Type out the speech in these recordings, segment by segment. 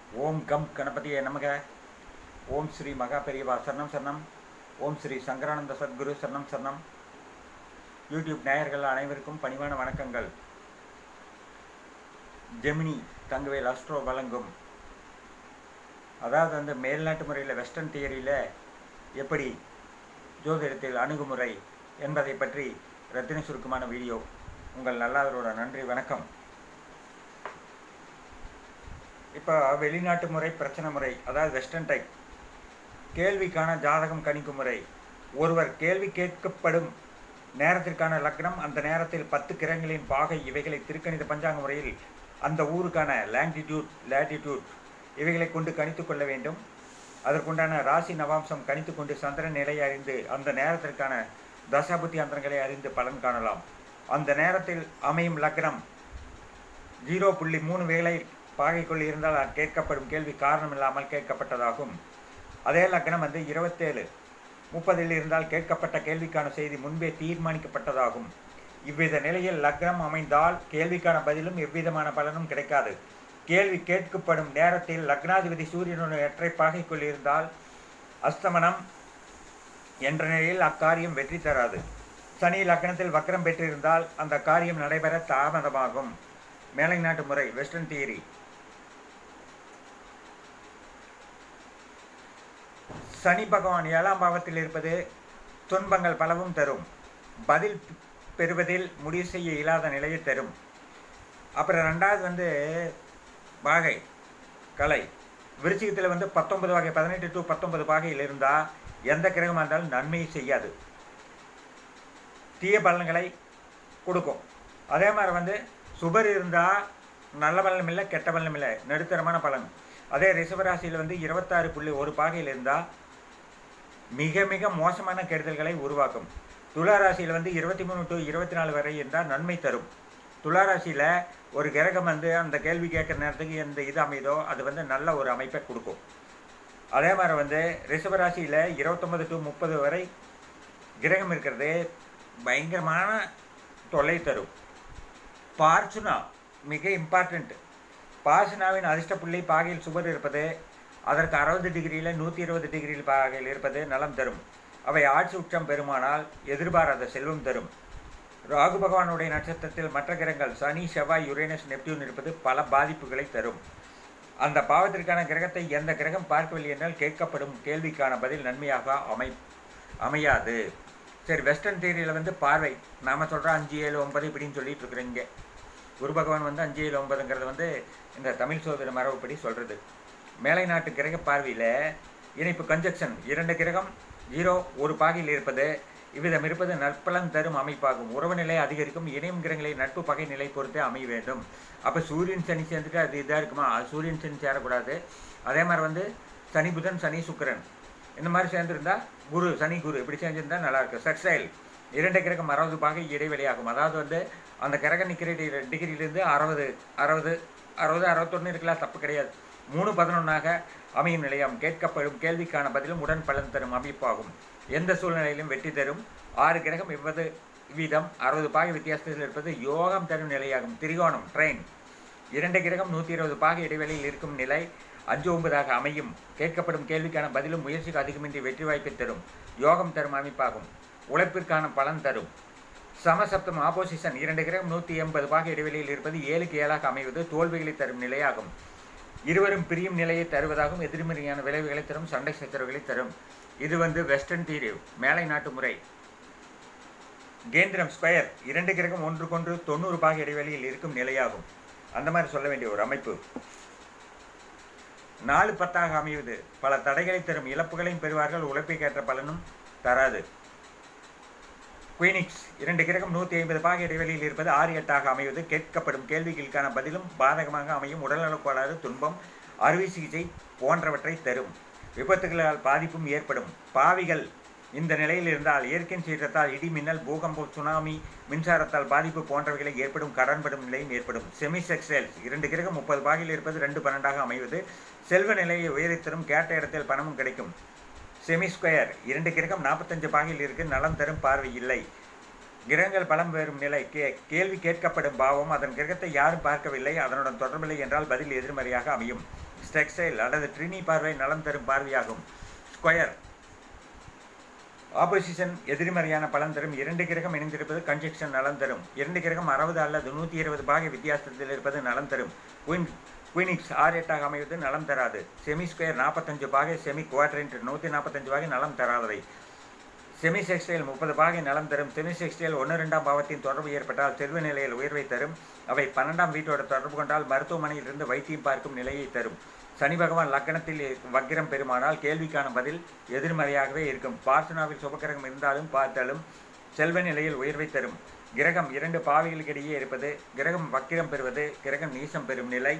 ஓம் come கணபதியே நமக ஓம் ஸ்ரீ மகா பெரியவா சரணம் சரணம் ஓம் ஸ்ரீ சங்கரானந்த சத்குரு சரணம் சரணம் யூடியூப் நேயர்கள் அனைவருக்கும் பணிவான வணக்கங்கள் ஜெமினி தங்கவேல் அஸ்ட்ரோ வழங்கும் அதாவது வந்து மேல்நாட்டு முறையில் வெஸ்டர்ன் தியரியில் எப்படி ஜோதிடத்தில் அணுகுமுறை என்பதை பற்றி ரத்தின சுருக்கமான வீடியோ உங்கள் நல்லாதரோட நன்றி வணக்கம் இப்போ வெளிநாட்டு முறை பிரச்சனை முறை அதாவது வெஸ்டர்ன் டைப் கேள்விக்கான ஜாதகம் கணிக்கும் முறை ஒருவர் கேள்வி கேட்கப்படும் நேரத்திற்கான லக்னம் அந்த நேரத்தில் பத்து கிரகங்களின் பாகை இவைகளை திருக்கணித பஞ்சாங்க முறையில் அந்த ஊருக்கான லாங்கிடியூட் லேட்டிடியூட் இவைகளை கொண்டு கணித்து கொள்ள வேண்டும் அதற்குண்டான ராசி நவாம்சம் கணித்து கொண்டு சந்திரன் நிலையை அறிந்து அந்த நேரத்திற்கான தசாபுத்தி அந்தரங்களை அறிந்து பலன் காணலாம் அந்த நேரத்தில் அமையும் லக்னம் ஜீரோ புள்ளி மூணு வேலை பாகைக்குள் இருந்தால் அது கேட்கப்படும் கேள்வி காரணம் இல்லாமல் கேட்கப்பட்டதாகும் அதே லக்னம் வந்து இருபத்தேழு முப்பதில் இருந்தால் கேட்கப்பட்ட கேள்விக்கான செய்தி முன்பே தீர்மானிக்கப்பட்டதாகும் இவ்வித நிலையில் லக்னம் அமைந்தால் கேள்விக்கான பதிலும் எவ்விதமான பலனும் கிடைக்காது கேள்வி கேட்கப்படும் நேரத்தில் லக்னாதிபதி சூரியனுடைய ஒற்றை பாகைக்குள் இருந்தால் அஸ்தமனம் என்ற நிலையில் அக்காரியம் வெற்றி தராது சனி லக்னத்தில் வக்கரம் பெற்றிருந்தால் அந்த காரியம் நடைபெற தாமதமாகும் மேலை நாட்டு முறை வெஸ்டர்ன் தியரி சனி பகவான் ஏழாம் பாவத்தில் இருப்பது துன்பங்கள் பலவும் தரும் பதில் பெறுவதில் முடிவு செய்ய இயலாத நிலையை தரும் அப்புறம் ரெண்டாவது வந்து பாகை கலை விருச்சிகத்தில் வந்து பத்தொன்பது வகை பதினெட்டு டு பத்தொன்பது பாகையில் இருந்தால் எந்த கிரகமாக இருந்தாலும் நன்மையை செய்யாது தீய பலன்களை கொடுக்கும் அதே மாதிரி வந்து சுபர் இருந்தால் நல்ல பலனும் இல்லை கெட்ட பலனும் இல்லை நடுத்தரமான பலன் அதே ரிஷபராசியில் வந்து இருபத்தாறு புள்ளி ஒரு பாகையில் இருந்தால் மிக மிக மோசமான கெடுதல்களை உருவாக்கும் துளாராசியில் வந்து இருபத்தி மூணு டு இருபத்தி நாலு வரை இருந்தால் நன்மை தரும் துளாராசியில் ஒரு கிரகம் வந்து அந்த கேள்வி கேட்குற நேரத்துக்கு எந்த இது அமைதோ அது வந்து நல்ல ஒரு அமைப்பை கொடுக்கும் அதே மாதிரி வந்து ரிஷபராசியில் இருபத்தொம்பது டு முப்பது வரை கிரகம் இருக்கிறது பயங்கரமான தொல்லை தரும் பார்ச்சுனா மிக இம்பார்ட்டண்ட் பார்ச்சுனாவின் அதிர்ஷ்ட புள்ளி பாகையில் சுவர் இருப்பது அதற்கு அறுபது டிகிரியில் நூற்றி இருபது டிகிரியில் பாகையில் இருப்பது நலம் தரும் அவை ஆட்சி உச்சம் பெருமானால் எதிர்பாராத செல்வம் தரும் ராகு பகவானுடைய நட்சத்திரத்தில் மற்ற கிரகங்கள் சனி செவ்வாய் யுரேனஸ் நெப்டியூன் இருப்பது பல பாதிப்புகளை தரும் அந்த பாவத்திற்கான கிரகத்தை எந்த கிரகம் பார்க்கவில்லை என்றால் கேட்கப்படும் கேள்விக்கான பதில் நன்மையாக அமை அமையாது சரி வெஸ்டர்ன் தியரியில் வந்து பார்வை நாம் சொல்கிறோம் அஞ்சு ஏழு ஒன்பது இப்படின்னு சொல்லிட்டு இருக்கிறோங்க குரு பகவான் வந்து அஞ்சு ஏழு ஒன்பதுங்கிறது வந்து இந்த தமிழ் சோதனை மரபுப்படி சொல்கிறது மேலை நாட்டு கிரக பார்வையில் இணைப்பு கன்ஜெக்ஷன் இரண்டு கிரகம் ஜீரோ ஒரு பாகையில் இருப்பது இவ்விதம் இருப்பது நற்பலன் தரும் அமைப்பாகும் உறவு நிலை அதிகரிக்கும் இணையும் கிரகங்களை நட்பு பகை நிலை பொறுத்தே அமைய வேண்டும் அப்போ சூரியன் சனி சேர்ந்துட்டு அது இதாக இருக்குமா அது சூரியன் சனி சேரக்கூடாது அதே மாதிரி வந்து சனி புதன் சனி சுக்கரன் இந்த மாதிரி சேர்ந்துருந்தா குரு சனி குரு இப்படி சேர்ந்துருந்தா நல்லாயிருக்கும் செக்ஸ்டைல் இரண்டு கிரகம் அறுபது பாகை இடைவெளியாகும் அதாவது வந்து அந்த கிரகம் நிற்கிற டிகிரியிலேருந்து அறுபது அறுபது அறுபது அறுபத்தொன்று இருக்கலாம் தப்பு கிடையாது மூணு பதினொன்றாக அமையும் நிலையம் கேட்கப்படும் கேள்விக்கான பதிலும் உடன் பலன் தரும் அமைப்பாகும் எந்த சூழ்நிலையிலும் வெற்றி தரும் ஆறு கிரகம் இவ்வது வீதம் அறுபது பாகை வித்தியாசத்தில் இருப்பது யோகம் தரும் நிலையாகும் திரிகோணம் ட்ரெயின் இரண்டு கிரகம் நூற்றி இருபது பாகை இடைவெளியில் இருக்கும் நிலை அஞ்சு ஒன்பதாக அமையும் கேட்கப்படும் கேள்விக்கான பதிலும் முயற்சிக்கு அதிகமின்றி வெற்றி வாய்ப்பை தரும் யோகம் தரும் அமைப்பாகும் உழைப்பிற்கான பலன் தரும் சமசப்தம் ஆப்போசிஷன் இரண்டு கிரகம் நூற்றி எண்பது பாகை இடைவெளியில் இருப்பது ஏழுக்கு ஏழாக அமைவது தோல்விகளை தரும் நிலையாகும் இருவரும் பிரியும் நிலையை தருவதாகவும் எதிர்மறையான விளைவுகளை தரும் சண்டை சச்சரவுகளை தரும் இது வந்து வெஸ்டர்ன் தீரிவ் மேலை நாட்டு முறை கேந்திரம் ஸ்கொயர் இரண்டு கிரகம் ஒன்றுக்கொன்று தொண்ணூறு பாக இடைவெளியில் இருக்கும் நிலையாகும் அந்த மாதிரி சொல்ல வேண்டிய ஒரு அமைப்பு நாலு பத்தாக அமைவது பல தடைகளை தரும் இழப்புகளையும் பெறுவார்கள் உழைப்பைக்கேற்ற பலனும் தராது குயினிக்ஸ் இரண்டு கிரகம் நூற்றி ஐம்பது பாக இடைவெளியில் இருப்பது ஆறு எட்டாக அமைவது கேட்கப்படும் கேள்விகளுக்கான பதிலும் பாதகமாக அமையும் உடல்நலக் கோளாறு துன்பம் அறுவை சிகிச்சை போன்றவற்றை தரும் விபத்துகளால் பாதிப்பும் ஏற்படும் பாவிகள் இந்த நிலையில் இருந்தால் இயற்கையின் சீற்றத்தால் இடி மின்னல் பூகம்பம் சுனாமி மின்சாரத்தால் பாதிப்பு போன்றவைகளை ஏற்படும் கடன்படும் நிலையும் ஏற்படும் செமி செக்ஸ்டைல்ஸ் இரண்டு கிரகம் முப்பது பாகையில் இருப்பது ரெண்டு பன்னெண்டாக அமைவது செல்வ நிலையை உயரித்தரும் கேட்ட இடத்தில் பணமும் கிடைக்கும் செமி ஸ்கொயர் இரண்டு கிரகம் நாற்பத்தஞ்சு பாகையில் இருக்கு நலம் தரும் பார்வை இல்லை கிரகங்கள் பலம் பெறும் நிலை கே கேள்வி கேட்கப்படும் பாவம் அதன் கிரகத்தை யாரும் பார்க்கவில்லை அதனுடன் தொடர்பில்லை என்றால் பதில் எதிர்மறையாக அமையும் ஸ்டெக்ஸ்டைல் அல்லது ட்ரினி பார்வை நலம் தரும் பார்வையாகும் ஸ்கொயர் ஆப்போசிஷன் எதிர்மறையான பலன் தரும் இரண்டு கிரகம் இணைந்திருப்பது கன்ஜெக்ஷன் நலம் தரும் இரண்டு கிரகம் அறுபது அல்லது நூற்றி இருபது பாக வித்தியாசத்தில் இருப்பது நலம் தரும் குயின் குயினிக்ஸ் ஆறு எட்டாக அமைவது நலம் தராது செமி ஸ்கொயர் நாற்பத்தஞ்சு பாகை செமி குவாட்ரண்ட் நூற்றி நாற்பத்தஞ்சு பாகை நலம் தராதவை செமி செக்ஸ்டைல் முப்பது பாகை நலம் தரும் செமி செக்ஸ்டைல் ஒன்று ரெண்டாம் பாவத்தின் தொடர்பு ஏற்பட்டால் செல்வ நிலையில் உயர்வை தரும் அவை பன்னெண்டாம் வீட்டோட தொடர்பு கொண்டால் மருத்துவமனையில் இருந்து வைத்தியம் பார்க்கும் நிலையை தரும் சனி பகவான் லக்கணத்தில் வக்கிரம் பெருமானால் கேள்விக்கான பதில் எதிர்மறையாகவே இருக்கும் பார்சனாவில் சுபகிரகம் இருந்தாலும் பார்த்தாலும் செல்வ நிலையில் உயர்வை தரும் கிரகம் இரண்டு பாவைகளுக்கிடையே இருப்பது கிரகம் வக்கிரம் பெறுவது கிரகம் நீசம் பெறும் நிலை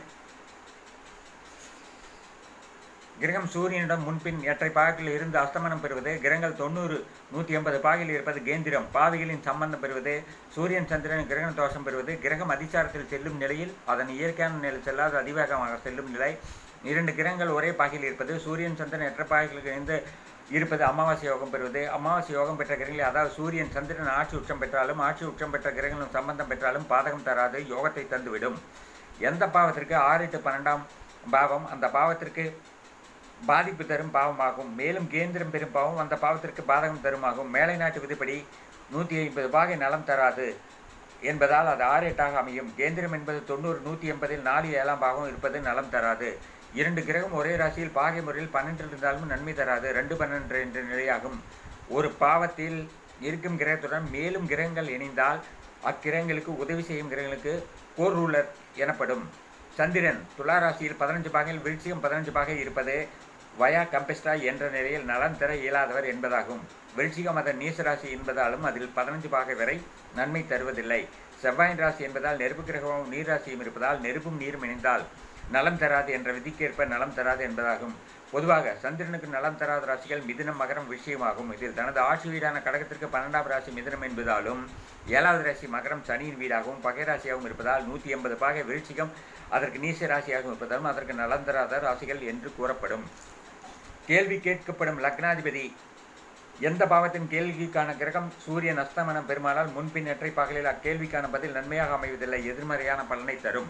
கிரகம் சூரியனிடம் முன்பின் எட்டரை பாகையில் இருந்து அஸ்தமனம் பெறுவது கிரகங்கள் தொண்ணூறு நூற்றி எண்பது பாகையில் இருப்பது கேந்திரம் பாவிகளின் சம்பந்தம் பெறுவது சூரியன் சந்திரன் கிரகண தோஷம் பெறுவது கிரகம் அதிசாரத்தில் செல்லும் நிலையில் அதன் இயற்கையான நிலை செல்லாத அதிவேகமாக செல்லும் நிலை இரண்டு கிரகங்கள் ஒரே பாகையில் இருப்பது சூரியன் சந்திரன் எட்டரை பாகைகளுக்கு இணைந்து இருப்பது அமாவாசை யோகம் பெறுவது அமாவாசை யோகம் பெற்ற கிரகங்களை அதாவது சூரியன் சந்திரன் ஆட்சி உச்சம் பெற்றாலும் ஆட்சி உச்சம் பெற்ற கிரகங்களும் சம்பந்தம் பெற்றாலும் பாதகம் தராது யோகத்தை தந்துவிடும் எந்த பாவத்திற்கு ஆறு எட்டு பன்னெண்டாம் பாவம் அந்த பாவத்திற்கு பாதிப்பு தரும் பாவமாகும் மேலும் கேந்திரம் பெறும் பாவம் அந்த பாவத்திற்கு பாதகம் தருமாகும் மேலை நாட்டு விதிப்படி நூற்றி ஐம்பது பாகை நலம் தராது என்பதால் அது ஆறு எட்டாக அமையும் கேந்திரம் என்பது தொண்ணூறு நூற்றி எண்பதில் நாலு ஏழாம் பாகம் இருப்பது நலம் தராது இரண்டு கிரகம் ஒரே ராசியில் பாகை முறையில் பன்னெண்டு இருந்தாலும் நன்மை தராது ரெண்டு பன்னெண்டு என்ற நிலையாகும் ஒரு பாவத்தில் இருக்கும் கிரகத்துடன் மேலும் கிரகங்கள் இணைந்தால் அக்கிரகங்களுக்கு உதவி செய்யும் கிரகங்களுக்கு கோர் ரூலர் எனப்படும் சந்திரன் துலா ராசியில் பதினஞ்சு பாகையில் விருட்சிகம் பதினஞ்சு பாகை இருப்பது வயா கம்பெஸ்டா என்ற நிலையில் நலன் தர இயலாதவர் என்பதாகும் விருட்சிகம் அதன் நீசராசி என்பதாலும் அதில் பதினஞ்சு பாகை வரை நன்மை தருவதில்லை செவ்வாயின் ராசி என்பதால் நெருப்பு கிரகமும் நீர் ராசியும் இருப்பதால் நெருப்பும் நீரும் இணைந்தால் நலம் தராது என்ற விதிக்கேற்ப நலம் தராது என்பதாகும் பொதுவாக சந்திரனுக்கு நலம் தராத ராசிகள் மிதுனம் மகரம் விஷயமாகும் இதில் தனது ஆட்சி வீடான கடகத்திற்கு பன்னெண்டாம் ராசி மிதுனம் என்பதாலும் ஏழாவது ராசி மகரம் சனியின் வீடாகவும் பகை ராசியாகவும் இருப்பதால் நூற்றி எண்பது பாகை விருட்சிகம் அதற்கு நீச ராசியாகவும் இருப்பதாலும் அதற்கு நலம் தராத ராசிகள் என்று கூறப்படும் கேள்வி கேட்கப்படும் லக்னாதிபதி எந்த பாவத்தின் கேள்விக்கான கிரகம் சூரியன் அஸ்தமனம் பெருமானால் முன்பின் எற்றை பகலில் அக்கேள்விக்கான பதில் நன்மையாக அமைவதில்லை எதிர்மறையான பலனை தரும்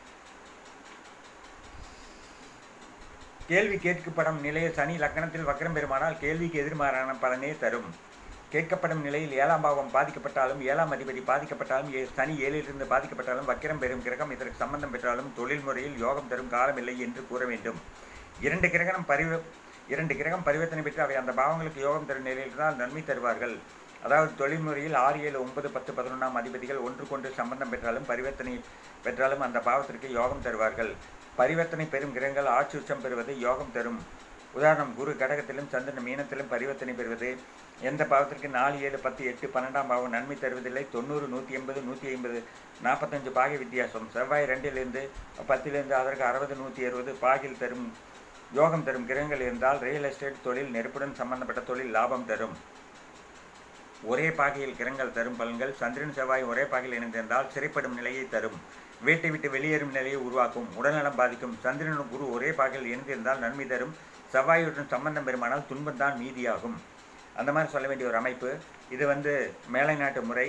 கேள்வி கேட்கப்படும் நிலையில் சனி லக்னத்தில் வக்ரம் பெருமானால் கேள்விக்கு எதிர்மாறான பலனே தரும் கேட்கப்படும் நிலையில் ஏழாம் பாவம் பாதிக்கப்பட்டாலும் ஏழாம் அதிபதி பாதிக்கப்பட்டாலும் ஏ- சனி ஏழிலிருந்து பாதிக்கப்பட்டாலும் வக்கிரம் பெறும் கிரகம் இதற்கு சம்பந்தம் பெற்றாலும் தொழில் முறையில் யோகம் தரும் காலமில்லை என்று கூற வேண்டும் இரண்டு கிரகம் பரிவ இரண்டு கிரகம் பரிவர்த்தனை பெற்று அவை அந்த பாவங்களுக்கு யோகம் தரும் நிலையில் இருந்தால் நன்மை தருவார்கள் அதாவது தொழில் முறையில் ஆறு ஏழு ஒன்பது பத்து பதினொன்றாம் அதிபதிகள் ஒன்றுக்கொன்று சம்பந்தம் பெற்றாலும் பரிவர்த்தனை பெற்றாலும் அந்த பாவத்திற்கு யோகம் தருவார்கள் பரிவர்த்தனை பெறும் கிரகங்கள் ஆட்சி உச்சம் பெறுவது யோகம் தரும் உதாரணம் குரு கடகத்திலும் சந்திரன் மீனத்திலும் பரிவர்த்தனை பெறுவது எந்த பாவத்திற்கு நாலு ஏழு பத்து எட்டு பன்னெண்டாம் பாவம் நன்மை தருவதில்லை தொண்ணூறு நூற்றி எண்பது நூற்றி ஐம்பது நாற்பத்தஞ்சு பாகை வித்தியாசம் செவ்வாய் ரெண்டிலிருந்து பத்திலிருந்து அதற்கு அறுபது நூற்றி அறுபது பாகில் தரும் யோகம் தரும் கிரகங்கள் இருந்தால் ரியல் எஸ்டேட் தொழில் நெருப்புடன் சம்பந்தப்பட்ட தொழில் லாபம் தரும் ஒரே பாகையில் கிரகங்கள் தரும் பலன்கள் சந்திரன் செவ்வாய் ஒரே பாகையில் இணைந்திருந்தால் சிறைப்படும் நிலையை தரும் வீட்டை விட்டு வெளியேறும் நிலையை உருவாக்கும் உடல்நலம் பாதிக்கும் சந்திரன் குரு ஒரே பாகையில் இணைந்திருந்தால் நன்மை தரும் செவ்வாயுடன் சம்பந்தம் பெருமானால் துன்பம்தான் மீதியாகும் அந்த மாதிரி சொல்ல வேண்டிய ஒரு அமைப்பு இது வந்து மேலை நாட்டு முறை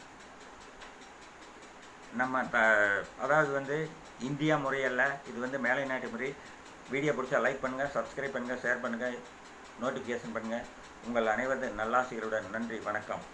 நம்ம த அதாவது வந்து இந்தியா முறையல்ல இது வந்து மேலை நாட்டு முறை வீடியோ பிடிச்சா லைக் பண்ணுங்கள் சப்ஸ்கிரைப் பண்ணுங்கள் ஷேர் பண்ணுங்கள் நோட்டிஃபிகேஷன் பண்ணுங்கள் உங்கள் அனைவரது நல்லாசிகளுடன் நன்றி வணக்கம்